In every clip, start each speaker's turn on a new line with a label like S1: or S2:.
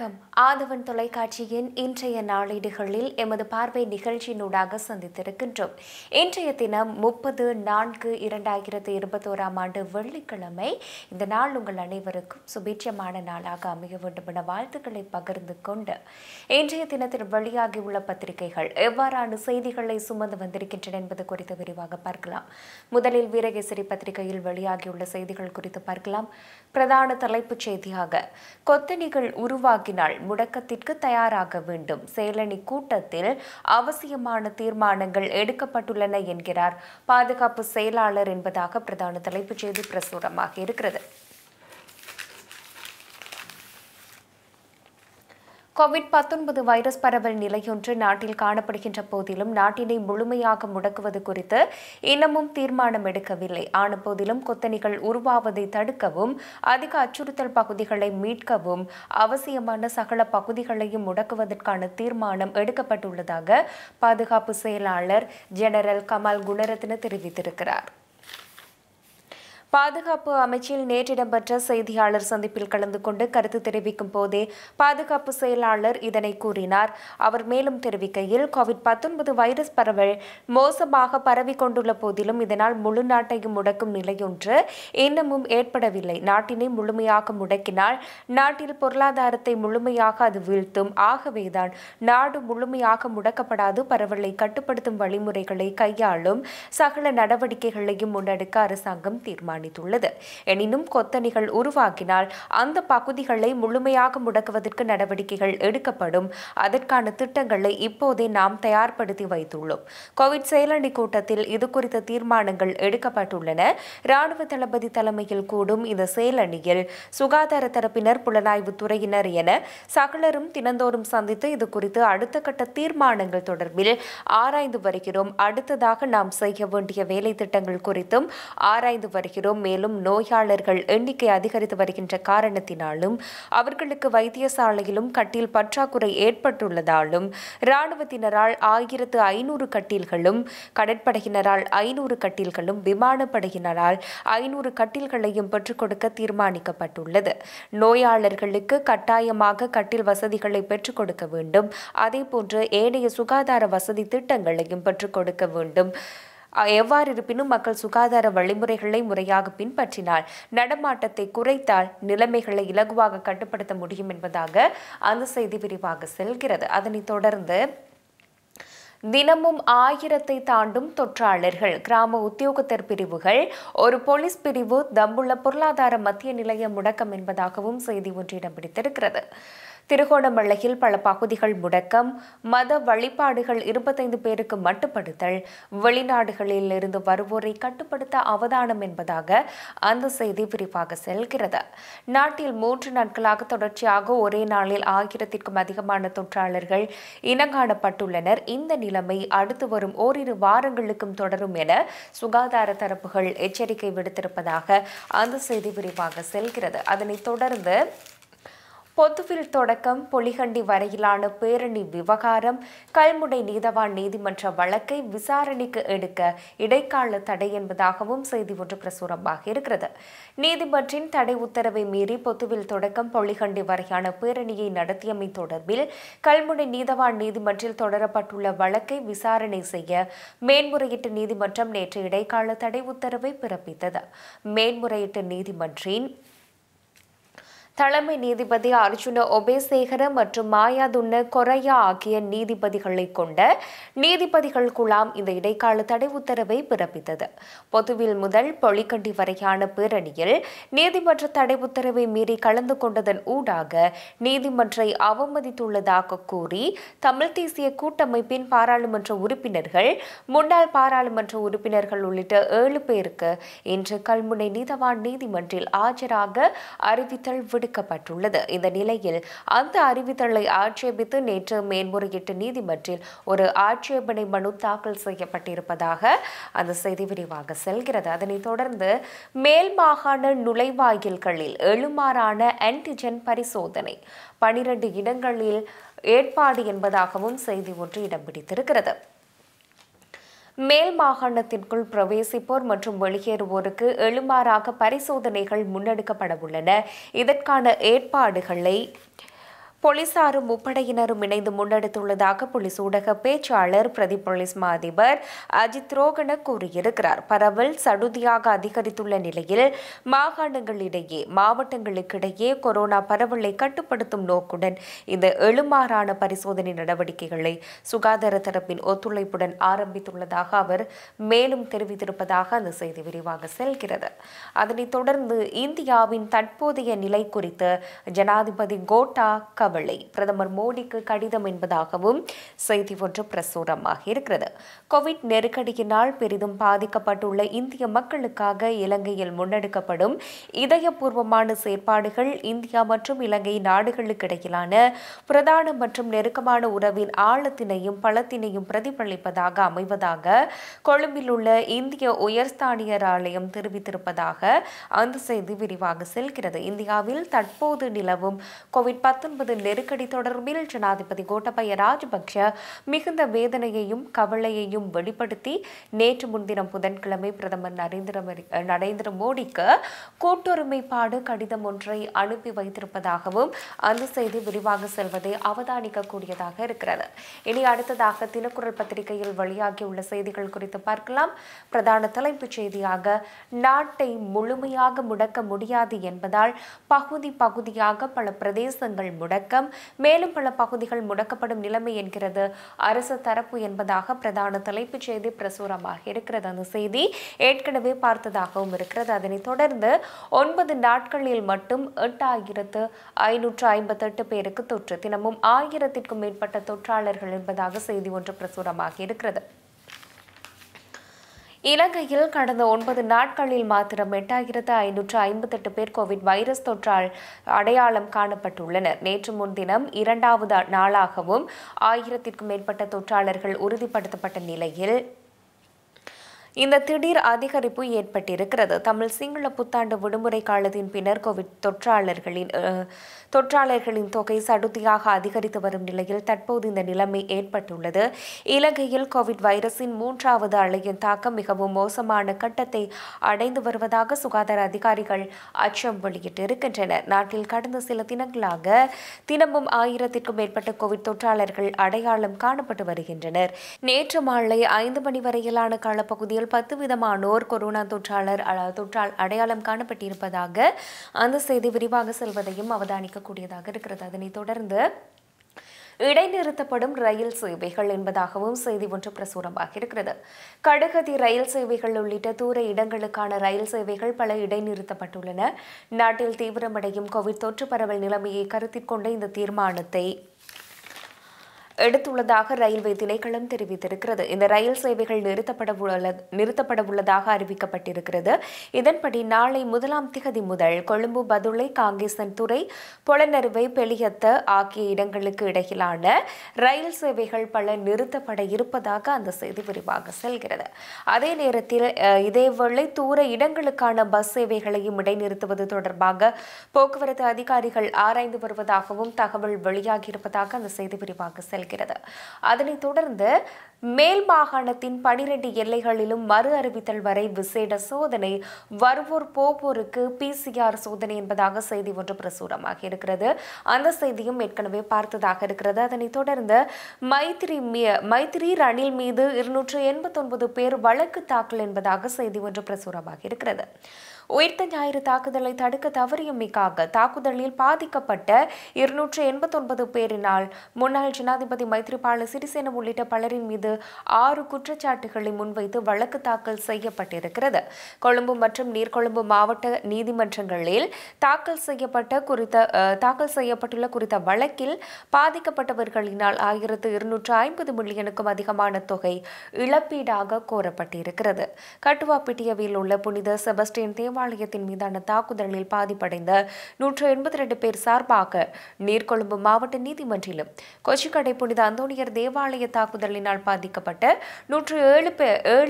S1: வணக்கம் ஆதவன் தொலைக்காட்சியின் இன்றைய நாளேடுகளில் எமது பார்வை நிகழ்ச்சியினூடாக சந்தித்திருக்கின்றோம் இன்றைய தினம் முப்பது நான்கு இரண்டாயிரத்து இருபத்தோராம் ஆண்டு வெள்ளிக்கிழமை இந்த நாள் உங்கள் அனைவருக்கும் சுபீட்சமான நாளாக அமைய வேண்டும் என வாழ்த்துக்களை பகிர்ந்து கொண்டு இன்றைய தினத்தில் வெளியாகியுள்ள பத்திரிகைகள் எவ்வாறான செய்திகளை சுமந்து வந்திருக்கின்றன என்பது குறித்து விரிவாக பார்க்கலாம் முதலில் வீரகேசரி பத்திரிகையில் வெளியாகியுள்ள செய்திகள் குறித்து பார்க்கலாம் பிரதான தலைப்புச் செய்தியாக கொத்தணிகள் உருவாக்கினால் முடக்கத்திற்கு தயாராக வேண்டும் சேலனி கூட்டத்தில் அவசியமான தீர்மானங்கள் எடுக்கப்பட்டுள்ளன என்கிறார் பாதுகாப்பு செயலாளர் என்பதாக பிரதான தலைப்புச் செய்தி பிரசுரமாக இருக்கிறது கோவிட் பத்தொன்பது வைரஸ் பரவல் நிலையொன்று நாட்டில் காணப்படுகின்ற போதிலும் நாட்டினை முழுமையாக முடக்குவது குறித்து இன்னமும் தீர்மானம் எடுக்கவில்லை ஆன போதிலும் கொத்தணிகள் உருவாவதை தடுக்கவும் அதிக அச்சுறுத்தல் பகுதிகளை மீட்கவும் அவசியமான சகல பகுதிகளையும் முடக்குவதற்கான தீர்மானம் எடுக்கப்பட்டுள்ளதாக பாதுகாப்பு செயலாளர் ஜெனரல் கமால் குணரத்ன தெரிவித்திருக்கிறார் பாதுகாப்பு அமைச்சில் நேற்று இடம்பெற்ற செய்தியாளர் சந்திப்பில் கலந்து கொண்டு கருத்து தெரிவிக்கும் போதே பாதுகாப்பு செயலாளர் இதனை கூறினார் அவர் மேலும் தெரிவிக்கையில் கோவிட் பத்தொன்பது வைரஸ் பரவல் மோசமாக பரவி கொண்டுள்ள போதிலும் இதனால் முழு நாட்டையும் முடக்கும் நிலையொன்று இன்னமும் ஏற்படவில்லை நாட்டினை முழுமையாக முடக்கினால் நாட்டில் பொருளாதாரத்தை முழுமையாக அது வீழ்த்தும் ஆகவேதான் நாடு முழுமையாக முடக்கப்படாது பரவலை கட்டுப்படுத்தும் வழிமுறைகளை கையாளும் சகல நடவடிக்கைகளையும் முன்னெடுக்க அரசாங்கம் தீர்மானித்துள்ளது எனினும் கொத்தணிகள் உருவாக்கினால் அந்த பகுதிகளை முழுமையாக முடக்குவதற்கு நடவடிக்கைகள் எடுக்கப்படும் அதற்கான திட்டங்களை இப்போதே நாம் தயார்படுத்தி வைத்துள்ளோம் கோவிட் செயலணி கூட்டத்தில் இது குறித்த தீர்மானங்கள் எடுக்கப்பட்டுள்ளன ராணுவ தளபதி தலைமையில் கூடும் இந்த செயலணியில் சுகாதார தரப்பினர் புலனாய்வு துறையினர் என சகலரும் தினந்தோறும் சந்தித்து இது குறித்து அடுத்த கட்ட தீர்மானங்கள் தொடர்பில் ஆராய்ந்து வருகிறோம் அடுத்ததாக நாம் செய்ய வேண்டிய வேலை திட்டங்கள் குறித்தும் ஆராய்ந்து வருகிறோம் மேலும் நோயாளர்கள் எண்ணிக்கை அதிகரித்து வருகின்ற காரணத்தினாலும் அவர்களுக்கு வைத்தியசாலையிலும் கட்டில் பற்றாக்குறை ஏற்பட்டுள்ளதாலும் இராணுவத்தினரால் ஆயிரத்து ஐநூறு கட்டில்களும் கடற்படையினரால் ஐநூறு கட்டில்களும் விமானப்படையினரால் ஐநூறு கட்டில்களையும் பெற்றுக் கொடுக்க தீர்மானிக்கப்பட்டுள்ளது நோயாளர்களுக்கு கட்டாயமாக கட்டில் வசதிகளை பெற்றுக் கொடுக்க வேண்டும் அதேபோன்று ஏனைய சுகாதார வசதி திட்டங்களையும் பெற்றுக் கொடுக்க வேண்டும் எவ்வாறு இருப்பினும் மக்கள் சுகாதார வழிமுறைகளை முறையாக பின்பற்றினால் நடமாட்டத்தை குறைத்தால் நிலைமைகளை இலகுவாக கட்டுப்படுத்த முடியும் என்பதாக அந்த செய்தி விரிவாக செல்கிறது அதனைத் தொடர்ந்து தினமும் ஆயிரத்தை தாண்டும் தொற்றாளர்கள் கிராம உத்தியோகத்தர் பிரிவுகள் ஒரு போலீஸ் பிரிவு தம்புள்ள பொருளாதார மத்திய நிலைய முடக்கம் என்பதாகவும் செய்தி ஒன்று இடம் பிடித்திருக்கிறது திருகோணமலையில் பல பகுதிகள் முடக்கம் மத வழிபாடுகள் இருபத்தைந்து பேருக்கு மட்டுப்படுத்தல் வெளிநாடுகளில் இருந்து வருவோரை கட்டுப்படுத்த அவதானம் என்பதாக அந்த செய்தி விரிவாக செல்கிறது நாட்டில் மூன்று நாட்களாக தொடர்ச்சியாக ஒரே நாளில் ஆயிரத்திற்கும் அதிகமான தொற்றாளர்கள் இனங்காணப்பட்டுள்ளனர் இந்த நிலைமை அடுத்து வரும் ஓரிரு வாரங்களுக்கும் தொடரும் என சுகாதார தரப்புகள் எச்சரிக்கை விடுத்திருப்பதாக அந்த செய்தி விரிவாக செல்கிறது அதனைத் தொடர்ந்து பொத்துவில் தொடக்கம் பொலிகண்டி வரையிலான பேரணி விவகாரம் கல்முனை நீதவான் நீதிமன்ற வழக்கை விசாரணைக்கு எடுக்க இடைக்கால தடை என்பதாகவும் செய்தி ஒன்று பிரசுரமாக இருக்கிறது நீதிமன்றின் தடை உத்தரவை மீறி பொத்துவில் தொடக்கம் பொலிகண்டி வரையான பேரணியை நடத்தியமை தொடர்பில் கல்முனை நீதவான் நீதிமன்றில் தொடரப்பட்டுள்ள வழக்கை விசாரணை செய்ய மேன்முறையீட்டு நீதிமன்றம் நேற்று இடைக்கால தடை உத்தரவை பிறப்பித்தது மேன்முறையீட்டு நீதிமன்றின் தலைமை நீதிபதி அர்ஜுன ஒபேசேகர மற்றும் மாயாதுன்ன கொரையா ஆகிய நீதிபதிகளை கொண்ட நீதிபதிகள் குழாம் இந்த இடைக்கால தடை உத்தரவை பிறப்பித்தது பொதுவில் முதல் பொலிக்கண்டி வரையான பேரணியில் நீதிமன்ற தடை உத்தரவை மீறி கலந்து கொண்டதன் ஊடாக நீதிமன்றை அவமதித்துள்ளதாக கூறி தமிழ் தேசிய கூட்டமைப்பின் பாராளுமன்ற உறுப்பினர்கள் முன்னாள் பாராளுமன்ற உறுப்பினர்கள் உள்ளிட்ட ஏழு பேருக்கு இன்று கல்முனை நீதவான் நீதிமன்றில் ஆஜராக அறிவித்தல் விடுக்கப்பட்டுள்ளது இந்த நிலையில் அந்த அறிவித்தலை ஆட்சேபித்து நேற்று மேன்முறையீட்டு நீதிமன்றில் ஒரு ஆட்சேபனை மனு தாக்கல் செய்யப்பட்டிருப்பதாக அந்த செய்தி விரிவாக செல்கிறது அதனைத் தொடர்ந்து மேல் மாகாண நுழைவாயில்களில் எழுமாறான ஆன்டிஜென் பரிசோதனை பனிரெண்டு இடங்களில் ஏற்பாடு என்பதாகவும் செய்தி ஒன்று இடம் பிடித்திருக்கிறது மேல் மாகாணத்திற்குள் பிரவேசிப்போர் மற்றும் வெளியேறுவோருக்கு எழுமாறாக பரிசோதனைகள் முன்னெடுக்கப்பட உள்ளன இதற்கான ஏற்பாடுகளை போலீசாரும் முப்படையினரும் இணைந்து முன்னெடுத்துள்ளதாக போலீஸ் ஊடக பேச்சாளர் பிரதி போலீஸ் மா அதிபர் அஜித் ரோகன கூறியிருக்கிறார் பரவல் சடுதியாக அதிகரித்துள்ள நிலையில் மாகாணங்களிடையே மாவட்டங்களுக்கிடையே கொரோனா பரவலை கட்டுப்படுத்தும் நோக்குடன் இந்த எழுமாறான பரிசோதனை நடவடிக்கைகளை சுகாதார தரப்பின் ஒத்துழைப்புடன் ஆரம்பித்துள்ளதாக அவர் மேலும் தெரிவித்திருப்பதாக அந்த செய்தி விரிவாக செல்கிறது அதனைத் தொடர்ந்து இந்தியாவின் தற்போதைய நிலை குறித்து ஜனாதிபதி கோட்டா கவலை பிரதமர் மோடிக்கு கடிதம் என்பதாகவும் செய்தி ஒன்று பிரசுரமாக இருக்கிறது கோவிட் நெருக்கடியினால் பெரிதும் பாதிக்கப்பட்டுள்ள இந்திய மக்களுக்காக இலங்கையில் முன்னெடுக்கப்படும் இதயபூர்வமான செயற்பாடுகள் இந்தியா மற்றும் இலங்கை நாடுகளுக்கிடையிலான பிரதான மற்றும் நெருக்கமான உறவின் ஆழத்தினையும் பலத்தினையும் பிரதிபலிப்பதாக அமைவதாக கொழும்பில் உள்ள இந்திய உயர்ஸ்தானியர் ஆலயம் தெரிவித்திருப்பதாக அந்த செய்தி விரிவாக செல்கிறது இந்தியாவில் தற்போது நிலவும் கோவிட் பத்தொன்பது நெருக்கடி தொடர்பில் ஜனாதிபதி கோட்டபய ராஜபக்ஷ மிகுந்த வேதனையையும் கவலையையும் வெளிப்படுத்தி நேற்று முன்தினம் புதன்கிழமை பிரதமர் நரேந்திர மரி- நரேந்திர மோடிக்கு கூட்டொருமைப்பாடு கடிதம் ஒன்றை அனுப்பி வைத்திருப்பதாகவும் அந்த செய்தி விரிவாக செல்வதை அவதானிக்கக்கூடியதாக இருக்கிறது இனி அடுத்ததாக தினக்குரல் பத்திரிகையில் வெளியாகியுள்ள செய்திகள் குறித்து பார்க்கலாம் பிரதான தலைப்புச் செய்தியாக நாட்டை முழுமையாக முடக்க முடியாது என்பதால் பகுதி பகுதியாக பல பிரதேசங்கள் முடக்கம் மேலும் பல பகுதிகள் முடக்கப்படும் நிலைமை என்கிறது அரசு தரப்பு என்பதாக பிரதான தலைப்புச் செய்தி பிரசுரமாக இருக்கிறது அந்த செய்தி ஏற்கனவே பார்த்ததாகவும் இருக்கிறது அதனைத் தொடர்ந்து ஒன்பது நாட்களில் மட்டும் எட்டாயிரத்து ஐநூற்று ஐம்பத்தெட்டு பேருக்கு தொற்று தினமும் ஆயிரத்திற்கும் மேற்பட்ட தொற்றாளர்கள் என்பதாக செய்தி ஒன்று பிரசுரமாக இருக்கிறது இலங்கையில் கடந்த ஒன்பது நாட்களில் மாத்திரம் எட்டாயிரத்து ஐநூற்று ஐம்பத்தெட்டு பேர் கோவிட் வைரஸ் தொற்றால் அடையாளம் காணப்பட்டுள்ளனர் நேற்று முன்தினம் இரண்டாவது நாளாகவும் ஆயிரத்திற்கும் மேற்பட்ட தொற்றாளர்கள் உறுதிப்படுத்தப்பட்ட நிலையில் இந்த திடீர் அதிகரிப்பு ஏற்பட்டிருக்கிறது தமிழ் சிங்கள புத்தாண்டு விடுமுறை காலத்தின் பின்னர் கோவிட் தொற்றாளர்களின் அஹ், தொற்றாளர்களின் தொகை சடுதியாக அதிகரித்து வரும் நிலையில் தற்போது இந்த நிலைமை ஏற்பட்டுள்ளது இலங்கையில் கோவிட் வைரஸின் மூன்றாவது அலையின் தாக்கம் மிகவும் மோசமான கட்டத்தை அடைந்து வருவதாக சுகாதார அதிகாரிகள் அச்சம் வெளியிட்டிருக்கின்றனர் நாட்டில் கடந்த சில தினங்களாக தினமும் ஆயிரத்திற்கும் மேற்பட்ட கோவிட் தொற்றாளர்கள் அடையாளம் காணப்பட்டு வருகின்றனர் நேற்று மாலை ஐந்து மணி வரையிலான காலப்பகுதியில் பத்து விதமானோர் கொரோனா தொற்றாளர் அ- தொற்றால் அடையாளம் காணப்பட்டிருப்பதாக அந்த செய்தி விரிவாக செல்வதையும் அவதானிக்கக்கூடியதாக இருக்கிறது அதனைத் தொடர்ந்து இடைநிறுத்தப்படும் ரயில் சேவைகள் என்பதாகவும் செய்தி ஒன்று பிரசுரமாக இருக்கிறது கடுகதி ரயில் சேவைகள் உள்ளிட்ட தூர இடங்களுக்கான ரயில் சேவைகள் பல இடைநிறுத்தப்பட்டுள்ளன நாட்டில் தீவிரமடையும் கோவிட் தொற்று பரவல் நிலைமையை கருத்தில் கொண்ட இந்த தீர்மானத்தை எடுத்துள்ளதாக ரயில்வே திணைக்களம் தெரிவித்திருக்கிறது இந்த ரயில் சேவைகள் நிறுத்தப்பட உள்ள நிறுத்தப்பட உள்ளதாக அறிவிக்கப்பட்டிருக்கிறது இதன்படி நாளை முதலாம் திகதி முதல் கொழும்பு பதுளை காங்கேசன் துறை பொலனறுவை பெளியத்த ஆகிய இடங்களுக்கு இடையிலான ரயில் சேவைகள் பல நிறுத்தப்பட இருப்பதாக அந்த செய்தி விரிவாக செல்கிறது அதே நேரத்தில் அஹ், இதேவேளை தூர இடங்களுக்கான பஸ் சேவைகளையும் இடைநிறுத்துவது தொடர்பாக போக்குவரத்து அதிகாரிகள் ஆராய்ந்து வருவதாகவும் தகவல் வெளியாகியிருப்பதாக அந்த செய்தி விரிவாக செல்கிறது அதனைத் தொடர்ந்து மேல் மாகாணத்தின் பனிரெண்டு எல்லைகளிலும் மறு அறிவித்தல் வரை விசேட சோதனை வருவோர் போவோருக்கு பிசிஆர் சோதனை என்பதாக செய்தி ஒன்று பிரசுரமாக இருக்கிறது அந்த செய்தியும் ஏற்கனவே பார்த்ததாக இருக்கிறது அதனைத் தொடர்ந்து மைத்ரி மீ- மைத்ரி ரணில் மீது இருநூற்று எண்பத்தொன்பது பேர் வழக்கு தாக்கல் என்பதாக செய்தி ஒன்று பிரசுரமாக இருக்கிறது உயிர்த்த ஞாயிறு தாக்குதலை தடுக்க தவறியமைக்காக தாக்குதலில் பாதிக்கப்பட்ட இருநூற்று எண்பத்தொன்பது பேரினால் முன்னாள் ஜனாதிபதி மைத்ரிபால சிறிசேன உள்ளிட்ட பலரின் மீது ஆறு குற்றச்சாட்டுகளை முன்வைத்து வழக்கு தாக்கல் செய்யப்பட்டிருக்கிறது கொழும்பு மற்றும் நீர்கொழும்பு மாவட்ட நீதிமன்றங்களில் தாக்கல் செய்யப்பட்ட குறித்த அஹ், தாக்கல் செய்யப்பட்டுள்ள குறித்த வழக்கில் பாதிக்கப்பட்டவர்களினால் ஆயிரத்து இருநூற்று ஐம்பது மில்லியனுக்கும் அதிகமான தொகை இழப்பீடாக கோரப்பட்டிருக்கிறது கட்டுவாப்பிட்டியவில் உள்ள புனித செபஸ்டியன் தேவாலயத்தின் மீதான தாக்குதலில் பாதிப்படைந்த நூற்று எண்பத்தி ரெண்டு பேர் சார்பாக நீர்கொழும்பு மாவட்ட நீதிமன்றிலும் கொச்சிக்கடை புனித அந்தோணியர் தேவாலய தாக்குதலினால் பாதிக்கப்பட்ட நூற்று ஏழு பே ஏழு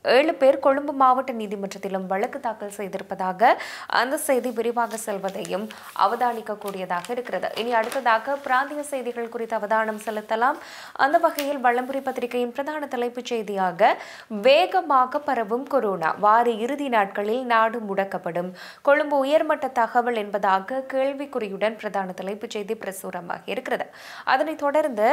S1: ஏழு பேர் கொழும்பு மாவட்ட நீதிமன்றத்திலும் வழக்கு தாக்கல் செய்திருப்பதாக அந்த செய்தி விரிவாக செல்வதையும் அவதானிக்கக்கூடியதாக இருக்கிறது இனி அடுத்ததாக பிராந்திய செய்திகள் குறித்து அவதானம் செலுத்தலாம் அந்த வகையில் வளம்புரி பத்திரிகையின் பிரதான தலைப்புச் செய்தியாக வேகமாக பரவும் கொரோனா வார இறுதி நாட்களில் நாடு முடக்கப்படும் கொழும்பு உயர்மட்ட தகவல் என்பதாக கேள்விக்குறியுடன் பிரதான தலைப்புச் செய்தி பிரசுரமாக இருக்கிறது அதனைத் தொடர்ந்து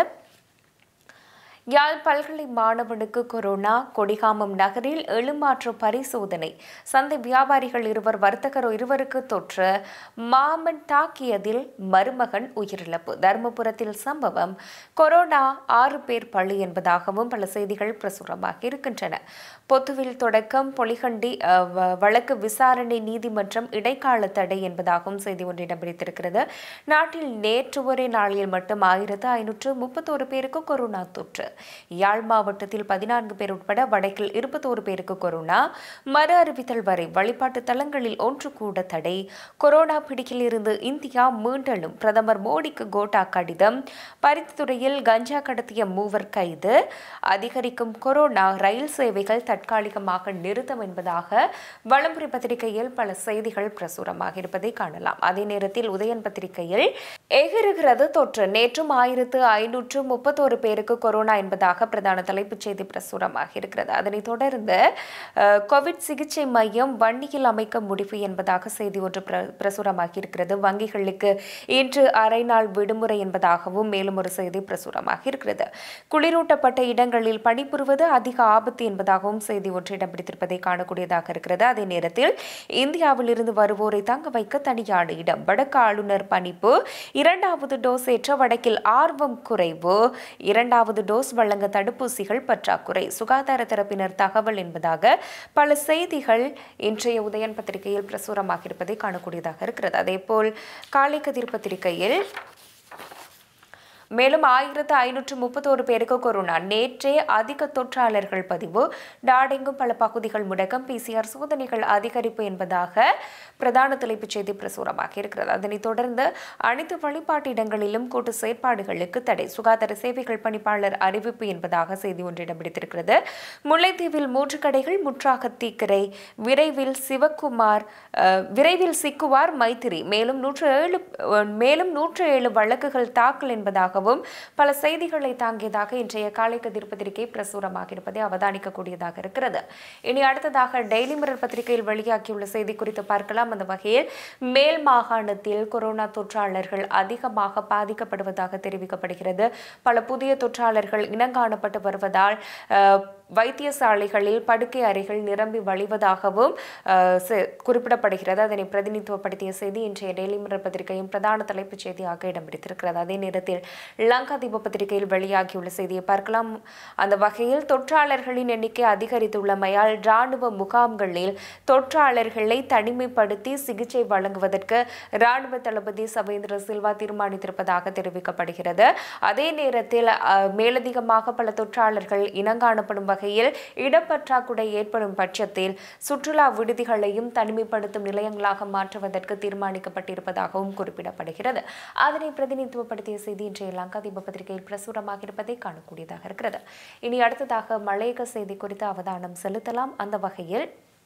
S1: யாழ் பல்கலை மாணவனுக்கு கொரோனா கொடிகாமம் நகரில் எழுமாற்று பரிசோதனை சந்தை வியாபாரிகள் இருவர் வர்த்தகர் இருவருக்கு தொற்று மாமன் தாக்கியதில் மருமகன் உயிரிழப்பு தருமபுரத்தில் சம்பவம் கொரோனா ஆறு பேர் பழி என்பதாகவும் பல செய்திகள் பிரசுரமாக இருக்கின்றன பொத்துவில் தொடக்கம் பொலிகண்டி அஹ், வ- வழக்கு விசாரணை நீதிமன்றம் இடைக்கால தடை என்பதாகவும் செய்தி ஒன்று இடம்பிடித்திருக்கிறது நாட்டில் நேற்று ஒரே நாளில் மட்டும் ஆயிரத்து ஐநூற்று முப்பத்தோரு பேருக்கு கொரோனா தொற்று யாழ் மாவட்டத்தில் பதினான்கு பேர் உட்பட வடக்கில் இருபத்தோரு பேருக்கு கொரோனா மறு அறிவித்தல் வரை வழிபாட்டு தலங்களில் ஒன்று கூட தடை கொரோனா பிடியில் இருந்து இந்தியா மீண்டெழும் பிரதமர் மோடிக்கு கோட்டா கடிதம் பருத்தித்துறையில் கஞ்சா கடத்திய மூவர் கைது அதிகரிக்கும் கொரோனா ரயில் சேவைகள் தற்காலிகமாக நிறுத்தம் என்பதாக வளம்புரி பத்திரிகையில் பல செய்திகள் பிரசுரமாக இருப்பதை காணலாம் அதே நேரத்தில் உதயன் பத்திரிகையில் எகிறுகிறது தொற்று நேற்றும் ஆயிரத்து ஐநூற்று முப்பத்தோரு பேருக்கு கொரோனா என்பதாக பிரதான தலைப்புச் செய்தி பிரசுரமாக இருக்கிறது அதனைத் தொடர்ந்து அஹ், கோவிட் சிகிச்சை மையம் வண்டியில் அமைக்க முடிவு என்பதாக செய்தி ஒன்று பிர பிரசுரமாகி இருக்கிறது வங்கிகளுக்கு இன்று அரை நாள் விடுமுறை என்பதாகவும் மேலும் ஒரு செய்தி பிரசுரமாக இருக்கிறது குளிரூட்டப்பட்ட இடங்களில் பணிபுரிவது அதிக ஆபத்து என்பதாகவும் செய்தி ஒன்று இடம் பிடித்திருப்பதை காணக்கூடியதாக இருக்கிறது அதே நேரத்தில் இந்தியாவில் இருந்து வருவோரை தங்க வைக்க தனியான இடம் வடக்கு ஆளுநர் பணிப்பு இரண்டாவது டோஸ் ஏற்ற வடக்கில் ஆர்வம் குறைவு இரண்டாவது டோஸ் வழங்க தடுப்பூசிகள் பற்றாக்குறை சுகாதார தரப்பினர் தகவல் என்பதாக பல செய்திகள் இன்றைய உதயன் பத்திரிகையில் பிரசுரமாக இருப்பதை காணக்கூடியதாக இருக்கிறது அதேபோல் காலை கதிர் பத்திரிகையில் மேலும் ஆயிரத்து ஐநூற்று முப்பத்தோரு பேருக்கு கொரோனா நேற்றே அதிக தொற்றாளர்கள் பதிவு நாடெங்கும் பல பகுதிகள் முடக்கம் பிசிஆர் சோதனைகள் அதிகரிப்பு என்பதாக பிரதான தலைப்புச் செய்தி பிரசுரமாக இருக்கிறது அதனைத் தொடர்ந்து அனைத்து வழிபாட்டு இடங்களிலும் கூட்டு செயற்பாடுகளுக்கு தடை சுகாதார சேவைகள் பணிப்பாளர் அறிவிப்பு என்பதாக செய்தி ஒன்றிடம் பிடித்திருக்கிறது முல்லைத்தீவில் மூன்று கடைகள் முற்றாக தீக்கிரை விரைவில் சிவக்குமார் அஹ், விரைவில் சிக்குவார் மைத்திரி மேலும் நூற்று ஏழு அஹ், மேலும் நூற்று ஏழு வழக்குகள் தாக்கல் என்பதாகவும் பல செய்திகளை தாங்கியதாக இன்றைய காலை கதிர் பத்திரிகை பிரசுரமாக இருப்பதை அவதானிக்கக்கூடியதாக இருக்கிறது இனி அடுத்ததாக டெய்லி மிரர் பத்திரிகையில் வெளியாகியுள்ள செய்தி குறித்து பார்க்கலாம் அந்த வகையில் மேல் மாகாணத்தில் கொரோனா தொற்றாளர்கள் அதிகமாக பாதிக்கப்படுவதாக தெரிவிக்கப்படுகிறது பல புதிய தொற்றாளர்கள் இனங்காணப்பட்டு வருவதால் அஹ், வைத்தியசாலைகளில் படுக்கை அறைகள் நிரம்பி வழிவதாகவும் அஹ், செ- குறிப்பிடப்படுகிறது அதனை பிரதிநிதித்துவப்படுத்திய செய்தி இன்றைய டெய்லி மிரர் பத்திரிகையின் பிரதான தலைப்புச் செய்தியாக இடம் பிடித்திருக்கிறது அதே நேரத்தில் லங்கா தீப பத்திரிகையில் வெளியாகியுள்ள செய்தியை பார்க்கலாம் அந்த வகையில் தொற்றாளர்களின் எண்ணிக்கை அதிகரித்துள்ளமையால் இராணுவ முகாம்களில் தொற்றாளர்களை தனிமைப்படுத்தி சிகிச்சை வழங்குவதற்கு இராணுவ தளபதி சவேந்திர சில்வா தீர்மானித்திருப்பதாக தெரிவிக்கப்படுகிறது அதே நேரத்தில் அஹ், மேலதிகமாக பல தொற்றாளர்கள் இனங்காணப்படும் வகையில் இடப்பற்றாக்குறை ஏற்படும் பட்சத்தில் சுற்றுலா விடுதிகளையும் தனிமைப்படுத்தும் நிலையங்களாக மாற்றுவதற்கு தீர்மானிக்கப்பட்டிருப்பதாகவும் குறிப்பிடப்படுகிறது அதனை பிரதிநிதித்துவப்படுத்திய செய்தி இன்றைய லங்கா தீப பத்திரிகையில் பிரசுரமாக இருப்பதை காணக்கூடியதாக இருக்கிறது இனி அடுத்ததாக மலையக செய்தி குறித்து அவதானம் செலுத்தலாம் அந்த வகையில்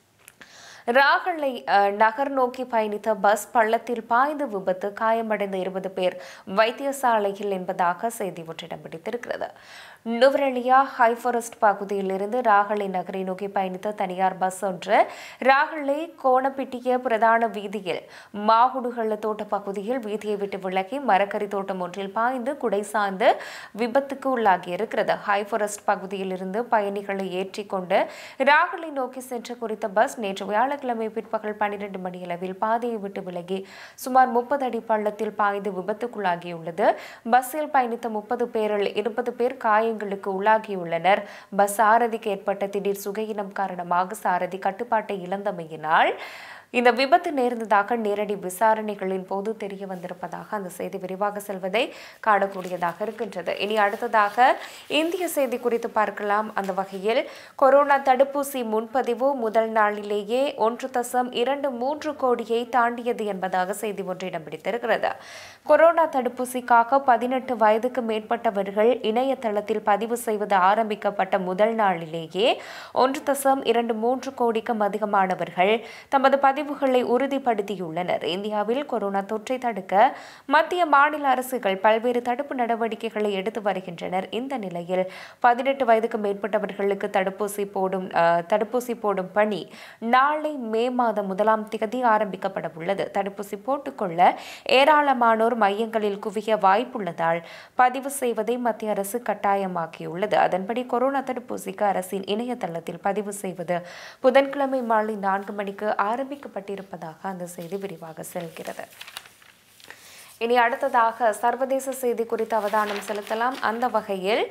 S1: ராகலை அஹ், நகர் நோக்கி பயணித்த பஸ் பள்ளத்தில் பாய்ந்து விபத்து காயமடைந்த இருபது பேர் வைத்தியசாலையில் என்பதாக செய்தி ஒன்றிடம் பிடித்திருக்கிறது நுவரெலியா ஹைஃபாரஸ்ட் பகுதியிலிருந்து ராகலை நகரை நோக்கி பயணித்த தனியார் பஸ் ஒன்று ராகலை கோணப்பிட்டிய பிரதான வீதியில் மாகுடுகள தோட்ட பகுதியில் வீதியை விட்டு விலகி மரக்கறி தோட்டம் ஒன்றில் பாய்ந்து குடை சார்ந்து விபத்துக்கு உள்ளாகியிருக்கிறது ஹைஃபாரஸ்ட் பகுதியிலிருந்து பயணிகளை ஏற்றிக்கொண்டு ராகலை நோக்கி சென்ற குறித்த பஸ் நேற்று வியாழக்கிழமை பிற்பகல் பன்னிரண்டு மணியளவில் பாதையை விட்டு விலகி சுமார் முப்பது அடி பள்ளத்தில் பாய்ந்து விபத்துக்குள்ளாகியுள்ளது பஸ்ஸில் பயணித்த முப்பது பேரில் இருபது பேர் காயங்களுக்கு உள்ளாகியுள்ளனர் பஸ் சாரதிக்கு ஏற்பட்ட திடீர் சுகையினம் காரணமாக சாரதி கட்டுப்பாட்டை இழந்தமையினால் இந்த விபத்து நேர்ந்ததாக நேரடி விசாரணைகளின் போது தெரிய வந்திருப்பதாக அந்த செய்தி விரிவாக செல்வதை காணக்கூடியதாக இருக்கின்றது இனி அடுத்ததாக இந்திய செய்தி குறித்து பார்க்கலாம் அந்த வகையில் கொரோனா தடுப்பூசி முன்பதிவு முதல் நாளிலேயே ஒன்று தசம் இரண்டு மூன்று கோடியை தாண்டியது என்பதாக செய்தி ஒன்று இடம் பிடித்திருக்கிறது கொரோனா தடுப்பூசிக்காக பதினெட்டு வயதுக்கு மேற்பட்டவர்கள் இணையதளத்தில் பதிவு செய்வது ஆரம்பிக்கப்பட்ட முதல் நாளிலேயே ஒன்று தசம் இரண்டு மூன்று கோடிக்கும் அதிகமானவர்கள் தமது பதிவுகளை உறுதிப்படுத்தியுள்ளனர் இந்தியாவில் கொரோனா தொற்றை தடுக்க மத்திய மாநில அரசுகள் பல்வேறு தடுப்பு நடவடிக்கைகளை எடுத்து வருகின்றனர் இந்த நிலையில் பதினெட்டு வயதுக்கு மேற்பட்டவர்களுக்கு தடுப்பூசி போடும் அஹ், தடுப்பூசி போடும் பணி நாளை மே மாதம் முதலாம் திகதி ஆரம்பிக்கப்பட உள்ளது தடுப்பூசி போட்டுக்கொள்ள ஏராளமானோர் மையங்களில் குவிய வாய்ப்புள்ளதால் பதிவு செய்வதை மத்திய அரசு கட்டாயமாக்கியுள்ளது அதன்படி கொரோனா தடுப்பூசிக்கு அரசின் இணையதளத்தில் பதிவு செய்வது புதன்கிழமை மாலை நான்கு மணிக்கு ஆரம்பிக்கப்பட்டிருப்பதாக அந்த செய்தி விரிவாக செல்கிறது இனி அடுத்ததாக சர்வதேச செய்தி குறித்து அவதானம் செலுத்தலாம் அந்த வகையில்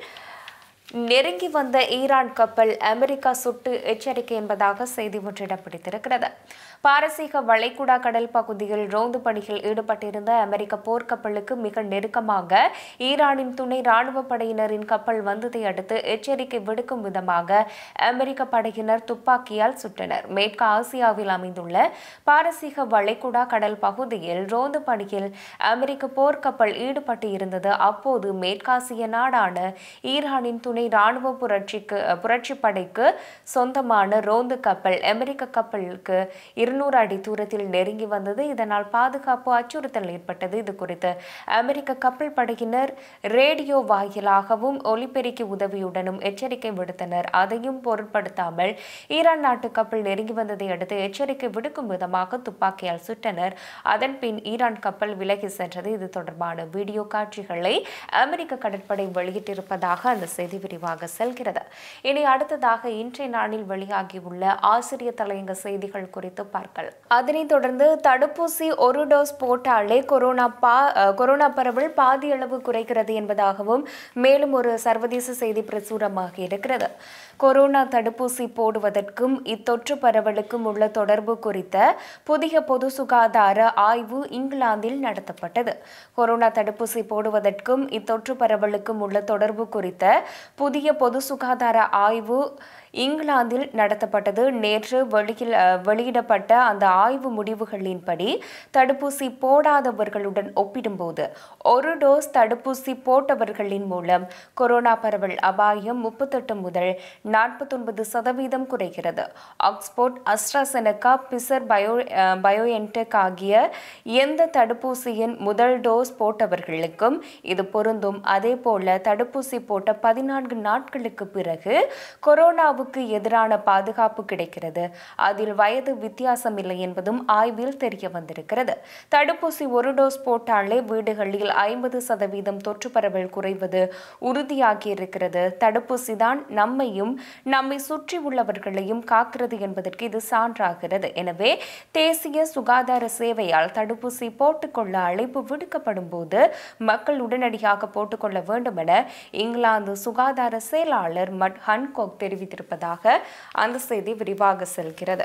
S1: நெருங்கி வந்த ஈரான் கப்பல் அமெரிக்கா சுட்டு எச்சரிக்கை என்பதாக செய்தி ஒன்றிடம் பிடித்திருக்கிறது பாரசீக வளைகுடா கடல் பகுதியில் ரோந்து பணியில் ஈடுபட்டிருந்த அமெரிக்க போர்க்கப்பலுக்கு மிக நெருக்கமாக ஈரானின் துணை ராணுவ படையினரின் கப்பல் வந்ததை அடுத்து எச்சரிக்கை விடுக்கும் விதமாக அமெரிக்க படையினர் துப்பாக்கியால் சுட்டனர் மேற்கு ஆசியாவில் அமைந்துள்ள பாரசீக வளைகுடா கடல் பகுதியில் ரோந்து பணியில் அமெரிக்க போர்க்கப்பல் ஈடுபட்டு இருந்தது அப்போது மேற்காசிய நாடான ஈரானின் துணை ராணுவ புரட்சிக்கு புரட்சி படைக்கு சொந்தமான ரோந்து கப்பல் அமெரிக்க கப்பலுக்கு இருநூறு அடி தூரத்தில் நெருங்கி வந்தது இதனால் பாதுகாப்பு அச்சுறுத்தல் ஏற்பட்டது இது குறித்து அமெரிக்க கப்பல் படையினர் ரேடியோ வாயிலாகவும் ஒலிபெருக்கி உதவியுடனும் எச்சரிக்கை விடுத்தனர் அதையும் பொருட்படுத்தாமல் ஈரான் நாட்டு கப்பல் நெருங்கி வந்ததை அடுத்து எச்சரிக்கை விடுக்கும் விதமாக துப்பாக்கியால் சுட்டனர் அதன் பின் ஈரான் கப்பல் விலகி சென்றது இது தொடர்பான வீடியோ காட்சிகளை அமெரிக்க கடற்படை வெளியிட்டிருப்பதாக அந்த செய்தி விரிவாக செல்கிறது இனி அடுத்ததாக இன்றைய நாளில் வெளியாகியுள்ள ஆசிரியர் தலையங்க செய்திகள் குறித்து பார்க்கலாம் அதனைத் தொடர்ந்து தடுப்பூசி ஒரு டோஸ் போட்டாலே கொரோனா பா அஹ், கொரோனா பரவல் பாதி அளவு குறைகிறது என்பதாகவும் மேலும் ஒரு சர்வதேச செய்தி பிரசுரமாகி இருக்கிறது கொரோனா தடுப்பூசி போடுவதற்கும் இத்தொற்று பரவலுக்கும் உள்ள தொடர்பு குறித்த புதிய பொது சுகாதார ஆய்வு இங்கிலாந்தில் நடத்தப்பட்டது கொரோனா தடுப்பூசி போடுவதற்கும் இத்தொற்று பரவலுக்கும் உள்ள தொடர்பு குறித்த புதிய பொது சுகாதார ஆய்வு இங்கிலாந்தில் நடத்தப்பட்டது நேற்று வெளியில் அஹ், வெளியிடப்பட்ட அந்த ஆய்வு முடிவுகளின்படி தடுப்பூசி போடாதவர்களுடன் ஒப்பிடும்போது ஒரு டோஸ் தடுப்பூசி போட்டவர்களின் மூலம் கொரோனா பரவல் அபாயம் முப்பத்தெட்டு முதல் நாற்பத்தொன்பது சதவீதம் குறைகிறது ஆக்ஸ்போர்ட் அஸ்ட்ராசெனகா பிசர் பயோ அஹ், பயோஎன்டெக் ஆகிய எந்த தடுப்பூசியின் முதல் டோஸ் போட்டவர்களுக்கும் இது பொருந்தும் அதே போல தடுப்பூசி போட்ட பதினான்கு நாட்களுக்கு பிறகு கொரோனாவுக்கு எதிரான பாதுகாப்பு கிடைக்கிறது அதில் வயது வித்தியாசம் இல்லை என்பதும் ஆய்வில் தெரிய வந்திருக்கிறது தடுப்பூசி ஒரு டோஸ் போட்டாலே வீடுகளில் ஐம்பது சதவீதம் தொற்று பரவல் குறைவது உறுதியாகி இருக்கிறது தடுப்பூசி தான் நம்மையும் நம்மை சுற்றி உள்ளவர்களையும் காக்கிறது என்பதற்கு இது சான்றாகிறது எனவே தேசிய சுகாதார சேவையால் தடுப்பூசி போட்டுக்கொள்ள அழைப்பு விடுக்கப்படும் போது மக்கள் உடனடியாக போட்டுக்கொள்ள வேண்டும் என இங்கிலாந்து சுகாதார செயலாளர் மட் ஹன்கோக் தெரிவித்திருப்பதாக அந்த செய்தி விரிவாக செல்கிறது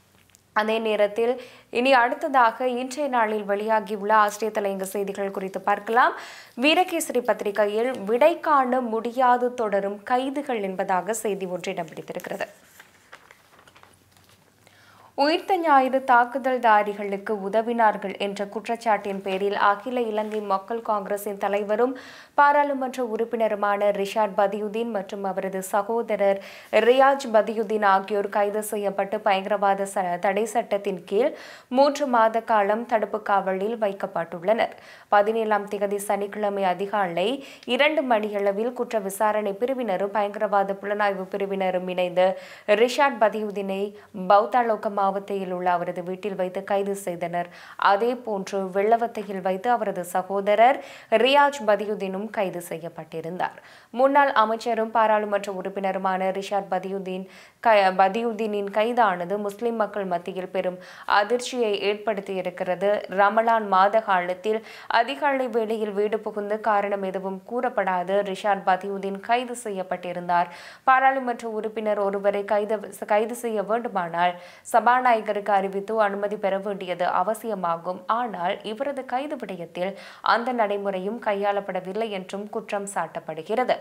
S1: அதே நேரத்தில் இனி அடுத்ததாக இன்றைய நாளில் வெளியாகியுள்ள ஆசிரியர் தலையங்க செய்திகள் குறித்து பார்க்கலாம் வீரகேசரி பத்திரிகையில் விடை காண முடியாது தொடரும் கைதுகள் என்பதாக செய்தி ஒன்று இடம் பிடித்திருக்கிறது உயிர்த்த ஞாயிறு தாக்குதல்தாரிகளுக்கு உதவினார்கள் என்ற குற்றச்சாட்டின் பேரில் அகில இலங்கை மக்கள் காங்கிரசின் தலைவரும் பாராளுமன்ற உறுப்பினருமான ரிஷாட் பதியுதீன் மற்றும் அவரது சகோதரர் ரியாஜ் பதியுதீன் ஆகியோர் கைது செய்யப்பட்டு பயங்கரவாத ச- தடை சட்டத்தின் கீழ் மூன்று மாத காலம் தடுப்பு காவலில் வைக்கப்பட்டுள்ளனர் பதினேழாம் திகதி சனிக்கிழமை அதிகாலை இரண்டு மணியளவில் குற்ற விசாரணை பிரிவினரும் பயங்கரவாத புலனாய்வு பிரிவினரும் இணைந்து ரிஷாட் பதியுதீனை பௌத்தாலோக மாவட்டத்தில் உள்ள அவரது வீட்டில் வைத்து கைது செய்தனர் அதே போன்று வெள்ளவத்தையில் வைத்து அவரது சகோதரர் ரியாஜ் பதியுதீனும் கைது செய்யப்பட்டிருந்தார் முன்னாள் அமைச்சரும் பாராளுமன்ற உறுப்பினருமான ரிஷாட் பதியுதீன் க பதியுதீனின் கைதானது முஸ்லிம் மக்கள் மத்தியில் பெரும் அதிர்ச்சியை ஏற்படுத்தியிருக்கிறது ரமலான் மாத காலத்தில் அதிகாலை வேளையில் வீடு புகுந்து காரணம் எதுவும் கூறப்படாது ரிஷாட் பதியுதீன் கைது செய்யப்பட்டிருந்தார் பாராளுமன்ற உறுப்பினர் ஒருவரை கைது கைது செய்ய வேண்டுமானால் சபாநாயகர் சபாநாயகருக்கு அறிவித்து அனுமதி பெற வேண்டியது அவசியமாகும் ஆனால் இவரது கைது விடயத்தில் அந்த நடைமுறையும் கையாளப்படவில்லை என்றும் குற்றம் சாட்டப்படுகிறது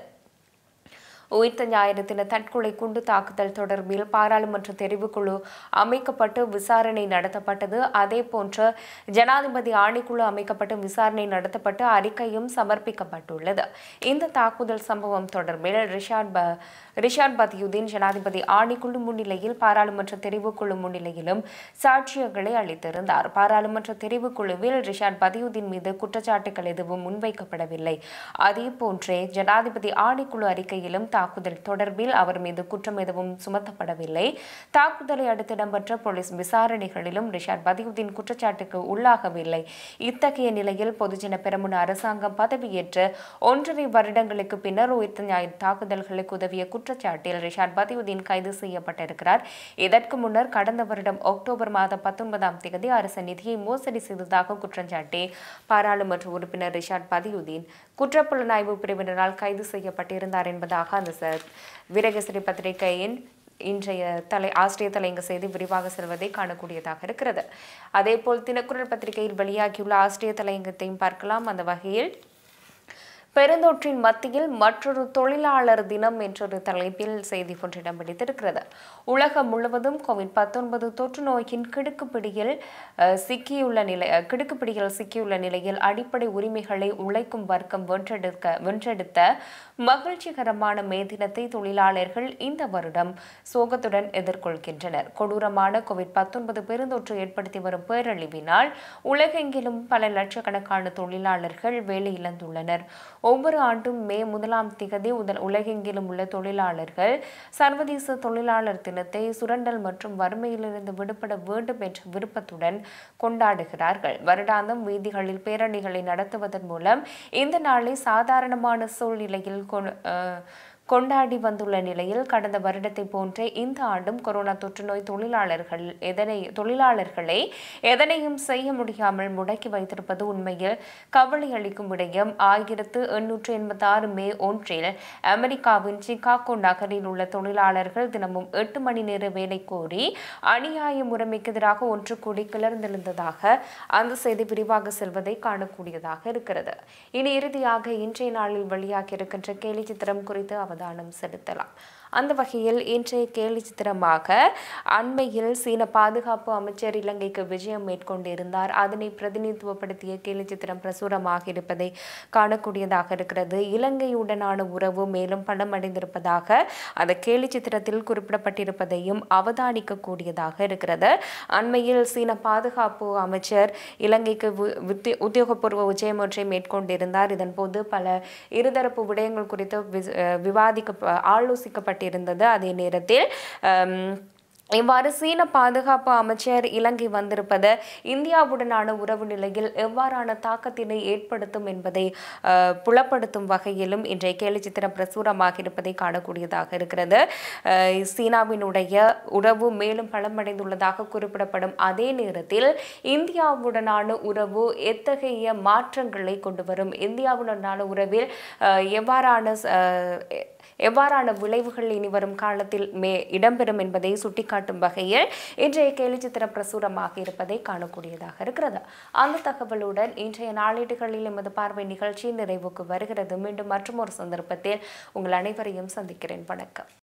S1: உயிர்த்த ஞாயிறு தின தற்கொலை குண்டு தாக்குதல் தொடர்பில் பாராளுமன்ற தெரிவுக்குழு அமைக்கப்பட்டு விசாரணை நடத்தப்பட்டது அதே போன்று ஜனாதிபதி ஆணைக்குழு அமைக்கப்பட்டு விசாரணை நடத்தப்பட்டு அறிக்கையும் சமர்ப்பிக்கப்பட்டுள்ளது இந்த தாக்குதல் சம்பவம் தொடர்பில் ரிஷாட் ப ரிஷாட் பதியுதீன் ஜனாதிபதி ஆணைக்குழு முன்னிலையில் பாராளுமன்ற தெரிவுக்குழு முன்னிலையிலும் சாட்சியங்களை அளித்திருந்தார் பாராளுமன்ற தெரிவுக்குழுவில் ரிஷாட் பதியுதீன் மீது குற்றச்சாட்டுகள் எதுவும் முன்வைக்கப்படவில்லை அதே போன்றே ஜனாதிபதி ஆணைக்குழு அறிக்கையிலும் தாக்குதல் தொடர்பில் அவர் மீது குற்றம் எதுவும் சுமத்தப்படவில்லை தாக்குதலை அடுத்து இடம்பெற்ற போலீஸ் விசாரணைகளிலும் ரிஷாட் பதியுதீன் குற்றச்சாட்டுக்கு உள்ளாகவில்லை இத்தகைய நிலையில் பொதுஜன பெரமுன அரசாங்கம் பதவியேற்று ஒன்றரை வருடங்களுக்கு பின்னர் உயிர்த்த ஞாயிறு தாக்குதல்களுக்கு உதவிய குற்றச்சாட்டில் ரிஷாட் பதியுதீன் கைது செய்யப்பட்டிருக்கிறார் இதற்கு முன்னர் கடந்த வருடம் அக்டோபர் மாதம் பத்தொன்பதாம் தேதி அரசு நிதியை மோசடி செய்ததாக குற்றஞ்சாட்டி பாராளுமன்ற உறுப்பினர் ரிஷாட் பதியுதீன் குற்றப்புலனாய்வு பிரிவினரால் கைது செய்யப்பட்டிருந்தார் என்பதாக அந்த ச- வீரகேசரி பத்திரிகையின் இன்றைய தலை ஆசிரியர் தலையங்க செய்தி விரிவாக செல்வதை காணக்கூடியதாக இருக்கிறது அதேபோல் தினக்குரல் பத்திரிகையில் வெளியாகியுள்ள ஆசிரியர் தலையங்கத்தையும் பார்க்கலாம் அந்த வகையில் பெருந்தொற்றின் மத்தியில் மற்றொரு தொழிலாளர் தினம் என்றொரு தலைப்பில் செய்தி ஒன்று இடம் பிடித்திருக்கிறது உலகம் முழுவதும் கோவிட் பத்தொன்பது தொற்று நோயின் கிடுக்குப்பிடியில் அஹ், சிக்கியுள்ள நிலை அஹ், கிடுக்குப்பிடியில் சிக்கியுள்ள நிலையில் அடிப்படை உரிமைகளை உழைக்கும் வர்க்கம் வென்றெடுக்க வென்றெடுத்த மகிழ்ச்சிகரமான மே தினத்தை தொழிலாளர்கள் இந்த வருடம் சோகத்துடன் எதிர்கொள்கின்றனர் கொடூரமான கோவிட் பத்தொன்பது பெருந்தொற்று ஏற்படுத்தி வரும் பேரழிவினால் உலகெங்கிலும் பல லட்சக்கணக்கான தொழிலாளர்கள் வேலை இழந்துள்ளனர் ஒவ்வொரு ஆண்டும் மே முதலாம் திகதி உதல் உலகெங்கிலும் உள்ள தொழிலாளர்கள் சர்வதேச தொழிலாளர் தினத்தை சுரண்டல் மற்றும் வறுமையிலிருந்து விடுபட வேண்டும் என்ற விருப்பத்துடன் கொண்டாடுகிறார்கள் வருடாந்தம் வீதிகளில் பேரணிகளை நடத்துவதன் மூலம் இந்த நாளை சாதாரணமான சூழ்நிலையில் கொ- அஹ், கொண்டாடி வந்துள்ள நிலையில் கடந்த வருடத்தை போன்றே இந்த ஆண்டும் கொரோனா தொற்றுநோய் தொழிலாளர்கள் எதனை தொழிலாளர்களை எதனையும் செய்ய முடியாமல் முடக்கி வைத்திருப்பது உண்மையில் கவலை அளிக்கும் விடயம் ஆயிரத்து எண்ணூற்று எண்பத்தி ஆறு மே ஒன்றில் அமெரிக்காவின் சிகாகோ நகரில் உள்ள தொழிலாளர்கள் தினமும் எட்டு மணி நேர வேலை கோரி அநியாய முறைமைக்கு எதிராக ஒன்று கூடி கிளர்ந்தெழுந்ததாக அந்த செய்தி விரிவாக செல்வதை காணக்கூடியதாக இருக்கிறது இனி இறுதியாக இன்றைய நாளில் வெளியாகி இருக்கின்ற கேலி சித்திரம் குறித்து அவதானம் செலுத்தலாம் அந்த வகையில் இன்றைய கேலி சித்திரமாக அண்மையில் சீன பாதுகாப்பு அமைச்சர் இலங்கைக்கு விஜயம் மேற்கொண்டிருந்தார் அதனை பிரதிநிதித்துவப்படுத்திய கேலி சித்திரம் பிரசுரமாக இருப்பதை காணக்கூடியதாக இருக்கிறது இலங்கையுடனான உறவு மேலும் பலமடைந்திருப்பதாக அந்த கேலி சித்திரத்தில் குறிப்பிடப்பட்டிருப்பதையும் அவதானிக்கக்கூடியதாக இருக்கிறது அண்மையில் சீன பாதுகாப்பு அமைச்சர் இலங்கைக்கு வி- வித்தி- உத்தியோகபூர்வ விஜயம் ஒன்றை மேற்கொண்டிருந்தார் இதன்போது பல இருதரப்பு விடயங்கள் குறித்து வி- அஹ் விவாதிக்க ஆலோசிக்கப்பட்டிருந்தது அதே நேரத்தில் அம், இவ்வாறு சீன பாதுகாப்பு அமைச்சர் இலங்கை வந்திருப்பது இந்தியாவுடனான உறவு நிலையில் எவ்வாறான தாக்கத்தினை ஏற்படுத்தும் என்பதை அஹ், புலப்படுத்தும் வகையிலும் இன்றைய கேலி சித்திரம் பிரசுரமாக இருப்பதை காணக்கூடியதாக இருக்கிறது அஹ், சீனாவினுடைய உறவு மேலும் பலமடைந்துள்ளதாக குறிப்பிடப்படும் அதே நேரத்தில் இந்தியாவுடனான உறவு எத்தகைய மாற்றங்களை கொண்டு வரும் இந்தியாவுடனான உறவில் அஹ், எவ்வாறான அஹ், எவ்வாறான விளைவுகள் இனி வரும் காலத்தில் மே இடம்பெறும் என்பதை சுட்டிக்காட்டும் வகையில் இன்றைய கேலி சித்திரம் பிரசுரமாக இருப்பதை காணக்கூடியதாக இருக்கிறது அந்த தகவலுடன் இன்றைய நாளேடுகளில் எமது பார்வை நிகழ்ச்சி நிறைவுக்கு வருகிறது மீண்டும் மற்றும் ஒரு சந்தர்ப்பத்தில் உங்கள் அனைவரையும் சந்திக்கிறேன் வணக்கம்